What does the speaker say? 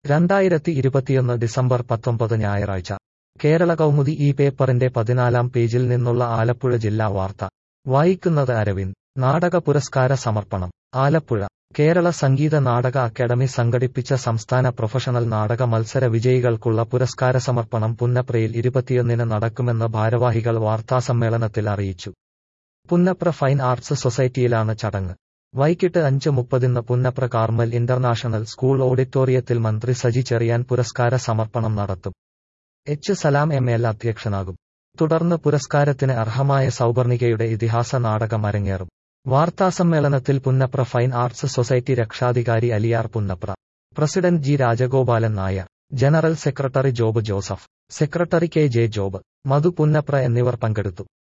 രണ്ടായിരത്തി ഇരുപത്തിയൊന്ന് ഡിസംബർ പത്തൊമ്പത് ഞായറാഴ്ച കേരള കൗമുദി ഈ പേപ്പറിന്റെ പതിനാലാം പേജിൽ നിന്നുള്ള ആലപ്പുഴ ജില്ലാ വാർത്ത വായിക്കുന്നത് അരവിന്ദ് നാടക പുരസ്കാര സമർപ്പണം ആലപ്പുഴ കേരള സംഗീത നാടക അക്കാദമി സംഘടിപ്പിച്ച സംസ്ഥാന പ്രൊഫഷണൽ നാടക മത്സര വിജയികൾക്കുള്ള പുരസ്കാര സമർപ്പണം പുന്നപ്രയിൽ ഇരുപത്തിയൊന്നിന് നടക്കുമെന്ന് ഭാരവാഹികൾ വാർത്താസമ്മേളനത്തിൽ അറിയിച്ചു പുന്നപ്ര ഫൈൻ ആർട്സ് സൊസൈറ്റിയിലാണ് ചടങ്ങ് വൈകിട്ട് അഞ്ച് മുപ്പതിന് പുന്നപ്ര കാർമൽ ഇന്റർനാഷണൽ സ്കൂൾ ഓഡിറ്റോറിയത്തിൽ മന്ത്രി സജി ചെറിയാൻ പുരസ്കാര സമർപ്പണം നടത്തും എച്ച് സലാം എം എൽ അധ്യക്ഷനാകും തുടർന്ന് പുരസ്കാരത്തിന് അർഹമായ സൗപർണികയുടെ ഇതിഹാസ നാടകം അരങ്ങേറും വാർത്താസമ്മേളനത്തിൽ പുന്നപ്ര ഫൈൻ ആർട്സ് സൊസൈറ്റി രക്ഷാധികാരി Aliyar Punnapra president G Rajagopalan Nair general secretary Job Joseph secretary K J Job Madhu Punnapra എന്നിവർ പങ്കെടുത്തു